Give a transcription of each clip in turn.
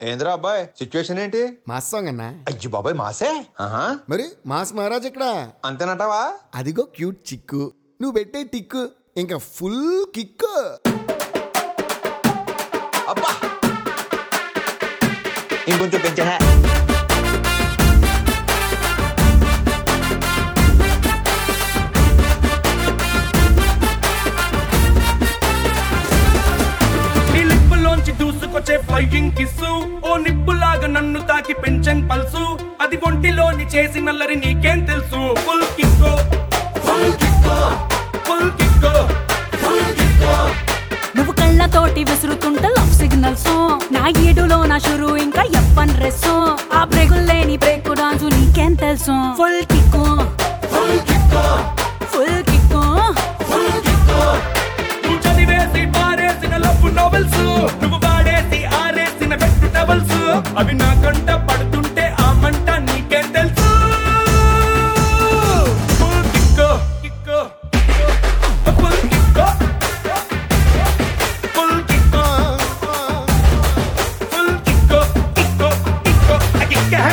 ఏంద్రా అబ్బాయి సిచ్యువేషన్ ఏంటి మాస్ సాంగ్ అన్నా అయ్యి బాబాయ్ మాసే ఆహా మరి మాస్ మహారాజ్ ఇక్కడ అంతేనటావా అదిగో క్యూట్ చిక్కు నువ్వు పెట్టే టిక్కు ఇంకా ఫుల్ కిక్కు అబ్బా ఇంకొంచెం పెంచా నీ లిప్పులోంచి దూసుకొచ్చే ఫ్లైయింగ్ కిస్సు ఓ నిప్పులాగా నన్ను తాకి పెంచన్ పల్సు అది ఒంటిలోని చేసి నల్లరి నీకేం తెలుసు ఫుల్ కిక్కో ఫుల్ కిక్కో ఫుల్ కిక్కో ఫుల్ కిక్కో నువ్వు కళ్ళతోటి విసురుతుంటే లవ్ సిగ్నల్స్ నా ఏడులో నా షురు ఇంకా ఎప్పన్ డ్రెస్ ఆ బ్రేకులు లేని బ్రేక్ డాన్స్ నీకేం తెలుసు ఫుల్ కిక్కు ఫుల్ కిక్కో ఫుల్ కిక్కు ఫుల్ కిక్కో నువ్వు చదివేసి పారేసిన లవ్ నోవెల్స్ నువ్వు వాడేసి ఆరేసిన బెస్ట్ టవల్స్ అవి నా కంట పడుతుంటే ఆ మంట నీకేం తెలుసు ఫుల్ కిక్కో కిక్కో ఫుల్ కిక్కో ఫుల్ కిక్కో ఫుల్ కిక్కో కిక్కో కిక్కో కిక్క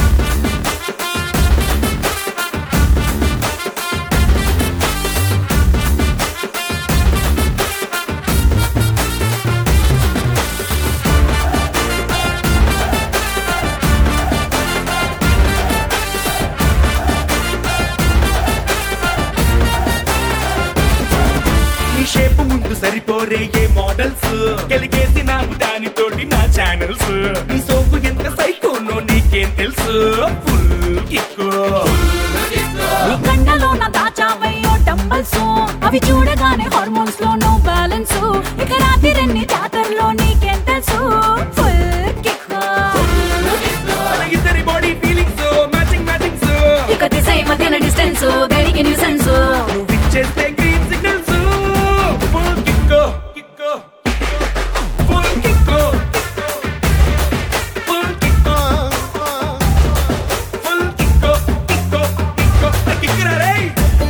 నీ షేప్ ముందు సరిపోరే ఏ మోడల్స్ కలిగేసి నాకు దానితోటి నా ఛానల్స్ నీ సోపు ఎంత సైకోనో నీకేం తెలుసు ఫుల్ కిక్కో నీ కండలో నా దాచావయ్యో డంబల్స్ అవి చూడగానే హార్మోన్స్ లో నో బ్యాలెన్స్ ఇక రాత్రి రెండు జాతరలో నీకేం తెలుసు ఫుల్ కిక్కు మన ఇద్దరి బాడీ ఫీలింగ్స్ మ్యాచింగ్ మ్యాచింగ్స్ ఇక దిశ మధ్యన డిస్టెన్స్ దేనికి న్యూసెన్స్ నువ్వు ఇచ్చేస్తే గ్రీన్ సిగ్నల్స్ ఫుల్ కిక్కో కిక్కో ఫుల్ కిక్కో ఫుల్ కిక్కో ఫుల్ కిక్కో కిక్కో కిక్కో కిక్కరా రేయ్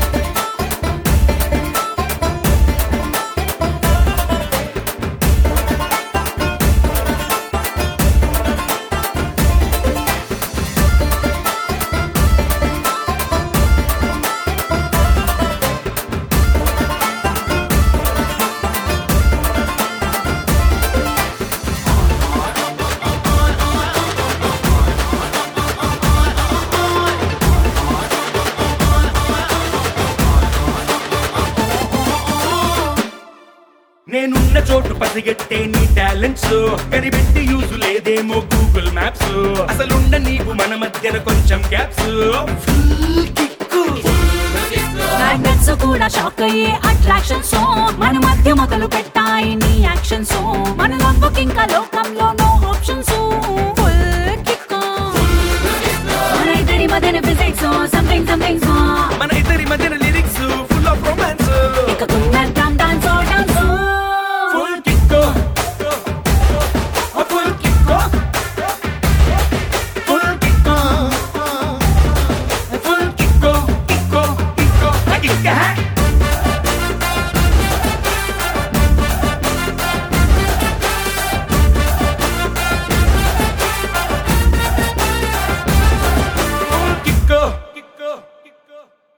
నేనున్న చోటు పసిగట్టే నీ టాలెంట్స్ కనిపెట్టి యూజ్ లేదేమో గూగుల్ మ్యాప్స్ అసలుండ నీకు మన మధ్యన కొంచెం గ్యాప్స్ ఫుల్ కిక్కు మ్యాగ్నెట్స్ కూడా షాక్ అయ్యే అట్రాక్షన్స్ మన మధ్య మొదలు పెట్టాయి నీ యాక్షన్స్ మన లవ్వుకి ఇంకా లోకంలో